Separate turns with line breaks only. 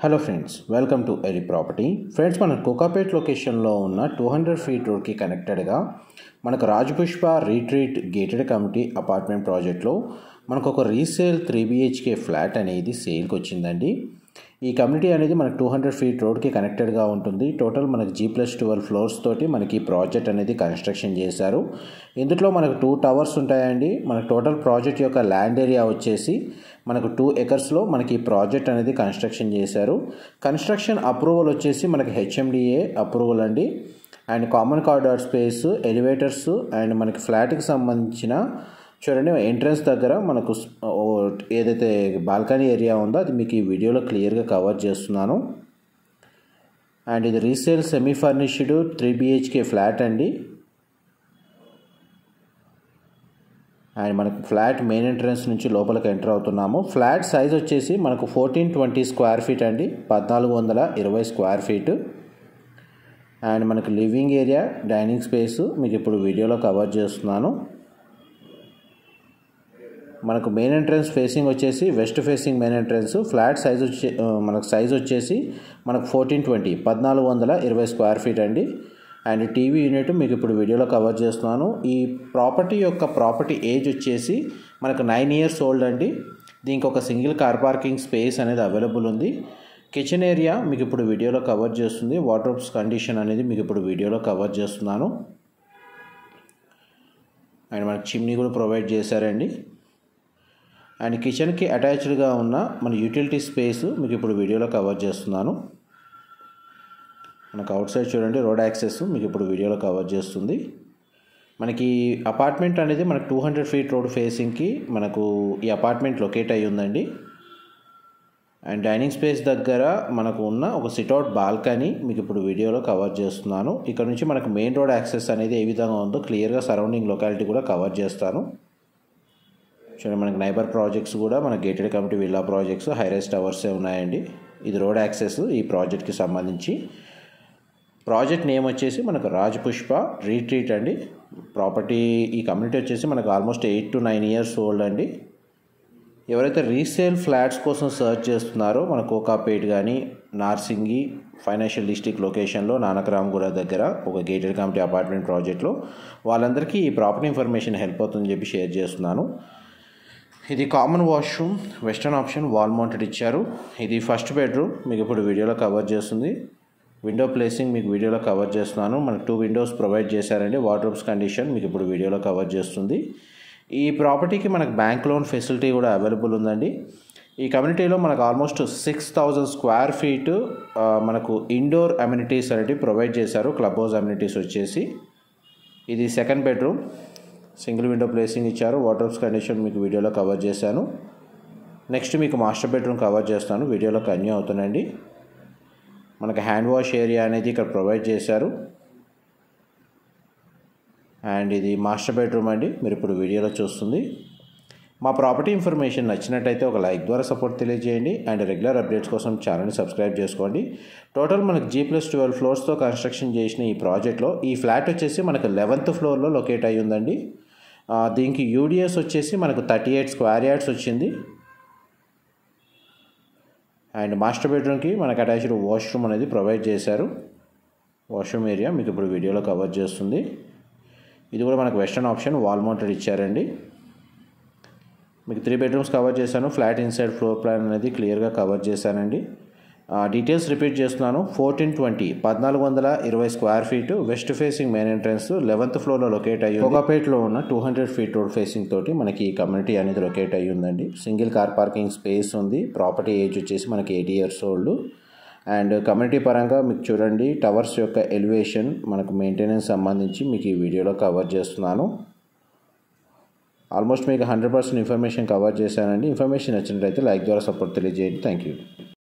hello friends welcome to ERI property friends మన కోకాపేట్ లొకేషన్లో ఉన్న టూ హండ్రెడ్ ఫీట్ రోడ్కి కనెక్టెడ్గా మనకు Rajapushpa retreat gated community apartment ప్రాజెక్ట్లో మనకు ఒక రీసేల్ త్రీ బిహెచ్కే ఫ్లాట్ అనేది సేల్కి వచ్చిందండి ఈ కమ్యూనిటీ అనేది మనకు టూ హండ్రెడ్ ఫీట్ రోడ్కి కనెక్టెడ్గా ఉంటుంది టోటల్ మనకి జీ ప్లస్ ట్వెల్వ్ ఫ్లోర్స్ తోటి మనకి ఈ ప్రాజెక్ట్ అనేది కన్స్ట్రక్షన్ చేశారు ఇందులో మనకు టూ టవర్స్ ఉంటాయండి మనకు టోటల్ ప్రాజెక్ట్ యొక్క ల్యాండ్ ఏరియా వచ్చేసి మనకు టూ ఎకర్స్లో మనకి ఈ ప్రాజెక్ట్ అనేది కన్స్ట్రక్షన్ చేశారు కన్స్ట్రక్షన్ అప్రూవల్ వచ్చేసి మనకి హెచ్ఎండిఏ అప్రూవల్ అండి and common corridor space elevators and మనకి ఫ్లాట్కి సంబంధించిన చూడండి ఎంట్రన్స్ దగ్గర మనకు స్- ఓ ఏదైతే బాల్కనీ ఏరియా ఉందో అది మీకు ఈ వీడియోలో క్లియర్గా కవర్ చేస్తున్నాను అండ్ ఇది resale semi furnished three BHK flat అండి అండ్ మనకు ఫ్లాట్ మెయిన్ ఎంట్రన్స్ నుంచి లోపలికి ఎంటర్ అవుతున్నాము ఫ్లాట్ సైజ్ వచ్చేసి మనకు ఫోర్టీన్ ట్వంటీ స్క్వేర్ ఫీట్ అండి పద్నాలుగు వందల ఇరవై స్క్వేర్ ఫీట్ అండ్ మనకు లివింగ్ ఏరియా డైనింగ్ స్పేస్ మీకు ఇప్పుడు వీడియోలో కవర్ చేస్తున్నాను మనకు మెయిన్ ఎంట్రన్స్ ఫేసింగ్ వచ్చేసి west facing main entrance flat size వచ్చే ఆ, మనకు సైజ్ వచ్చేసి మనకు ఫోర్టీన్ ట్వంటీ పద్నాలుగు వందల ఇరవై స్క్వేర్ ఫీట్ అండి అండ్ టీవీ యూనిట్ మీకు ఇప్పుడు వీడియోలో కవర్ చేస్తున్నాను ఈ ప్రాపర్టీ యొక్క ప్రాపర్టీ ఏజ్ వచ్చేసి మనకు నైన్ ఇయర్స్ ఓల్డ్ అండి దీనికి ఒక సింగిల్ కార్ పార్కింగ్ స్పేస్ అనేది అవైలబుల్ ఉంది కిచెన్ ఏరియా మీకు ఇప్పుడు వీడియోలో కవర్ చేస్తుంది వాటర్ కండిషన్ అనేది మీకు ఇప్పుడు వీడియోలో కవర్ చేస్తున్నాను అండ్ మనకి చిమ్నీ కూడా ప్రొవైడ్ చేశారండి అండ్ కిచెన్కి అటాచ్డ్గా ఉన్న మన యూటిలిటీ స్పేస్ మీకు ఇప్పుడు వీడియోలో కవర్ చేస్తున్నాను మనకు అవుట్ సైడ్ చూడండి రోడ్ యాక్సెస్ మీకు ఇప్పుడు వీడియోలో కవర్ చేస్తుంది మనకి అపార్ట్మెంట్ అనేది మనకు టూ హండ్రెడ్ ఫీట్ రోడ్ ఫేసింగ్కి మనకు ఈ అపార్ట్మెంట్ లొకేట్ అయ్యి ఉందండి అండ్ డైనింగ్ స్పేస్ దగ్గర మనకు ఉన్న ఒక సిట్అవుట్ బాల్కనీ మీకు ఇప్పుడు వీడియోలో కవర్ చేస్తున్నాను ఇక్కడ నుంచి మనకు మెయిన్ రోడ్ యాక్సెస్ అనేది ఏ విధంగా ఉందో క్లియర్గా సరౌండింగ్ లొకాలిటీ కూడా కవర్ చేస్తాను చూడండి మనకి నైబర్ ప్రాజెక్ట్స్ కూడా మన gated community villa projects high rise టవర్సే ఉన్నాయండి ఇది రోడ్ యాక్సెస్ ఈ ప్రాజెక్ట్కి సంబంధించి ప్రాజెక్ట్ నేమ్ వచ్చేసి మనకు రాజ్ పుష్ప రీట్రీట్ అండి ప్రాపర్టీ ఈ కమ్యూనిటీ వచ్చేసి మనకు almost eight to nine years old అండి ఎవరైతే రీసేల్ ఫ్లాట్స్ కోసం సర్చ్ చేస్తున్నారో మన కోకాపేట్ కానీ నార్సింగి ఫైనాన్షియల్ డిస్ట్రిక్ట్ లొకేషన్లో నానకరామ్గూడ దగ్గర ఒక గేటెడ్ కమిటీ అపార్ట్మెంట్ ప్రాజెక్ట్లో వాళ్ళందరికీ ఈ ప్రాపర్టీ ఇన్ఫర్మేషన్ హెల్ప్ అవుతుందని చెప్పి షేర్ చేస్తున్నాను ఇది common washroom western option wall mounted ఇచ్చారు ఇది ఫస్ట్ బెడ్రూమ్ మీకు ఇప్పుడు వీడియోలో కవర్ చేస్తుంది విండో ప్లేసింగ్ మీకు వీడియోలో కవర్ చేస్తున్నాను మనకు టూ విండోస్ ప్రొవైడ్ చేశారండి వార్డ్రోబ్స్ కండిషన్ మీకు ఇప్పుడు వీడియోలో కవర్ చేస్తుంది ఈ ప్రాపర్టీకి మనకు బ్యాంక్ లోన్ ఫెసిలిటీ కూడా అవైలబుల్ ఉందండి ఈ కమ్యూనిటీలో మనకు almost six thousand square feet మనకు ఇండోర్ అమ్యూనిటీస్ అనేవి ప్రొవైడ్ చేశారు క్లబ్ హౌస్ అమ్యూనిటీస్ వచ్చేసి ఇది second bedroom single window placing ఇచ్చారు వాటర్స్ కండిషన్ మీకు వీడియోలో కవర్ చేశాను నెక్స్ట్ మీకు మాస్టర్ బెడ్రూమ్ కవర్ చేస్తాను వీడియోలో కన్యూ అవుతుందండి మనకు హ్యాండ్ వాష్ ఏరియా అనేది ఇక్కడ ప్రొవైడ్ చేశారు అండ్ ఇది మాస్టర్ బెడ్రూమ్ అండి మీరు ఇప్పుడు వీడియోలో చూస్తుంది మా ప్రాపర్టీ ఇన్ఫర్మేషన్ నచ్చినట్టయితే ఒక లైక్ ద్వారా సపోర్ట్ తెలియజేయండి అండ్ రెగ్యులర్ అప్డేట్స్ కోసం ఛానల్ని సబ్స్క్రైబ్ చేసుకోండి టోటల్ మనకు జీ ప్లస్ ట్వెల్వ్ ఫ్లోర్స్తో కన్స్ట్రక్షన్ చేసిన ఈ ప్రాజెక్ట్లో ఈ ఫ్లాట్ వచ్చేసి మనకు లెవెంత్ ఫ్లోర్లో లొకేట్ అయ్యి ఉందండి ఆ, దీనికి యూడిఎస్ వచ్చేసి మనకు థర్టీ ఎయిట్ స్క్వేర్ యార్డ్స్ వచ్చింది అండ్ మాస్టర్ బెడ్రూమ్కి మనకు అటాచ్డ్ వాష్రూమ్ అనేది ప్రొవైడ్ చేశారు వాష్రూమ్ ఏరియా మీకు ఇప్పుడు వీడియోలో కవర్ చేస్తుంది ఇది కూడా మనకు వెస్టర్న్ ఆప్షన్ వాల్ మౌంటెడ్ ఇచ్చారండి మీకు త్రీ బెడ్రూమ్స్ కవర్ చేశాను ఫ్లాట్ ఇన్సైడ్ ఫ్లోర్ ప్లాన్ అనేది క్లియర్గా కవర్ చేశానండి ఆ, డీటెయిల్స్ రిపీట్ చేస్తున్నాను ఫోర్టీన్ ట్వంటీ పద్నాలుగు వందల ఇరవై square feet west facing main entrance eleventh ఫ్లోర్లో లొకేట్ అయ్యి ఒకపేట్లో ఉన్న two hundred feet road facing తోటి మనకి ఈ కమ్యూనిటీ అనేది లొకేట్ అయ్యి ఉందండి సింగిల్ కార్ పార్కింగ్ స్పేస్ ఉంది ప్రాపర్టీ ఏజ్ వచ్చేసి మనకి eighty years old and community పరంగా మీకు చూడండి టవర్స్ యొక్క ఎలివేషన్ మనకు మెయింటెనెన్స్ సంబంధించి మీకు ఈ వీడియోలో కవర్ చేస్తున్నాను ఆల్మోస్ట్ మీకు హండ్రెడ్ పర్సెంట్ ఇన్ఫర్మేషన్ కవర్ చేశానండి ఇన్ఫర్మేషన్ నచ్చినట్లయితే లైక్ ద్వారా సపోర్ట్ తెలియజేయండి థ్యాంక్ యూ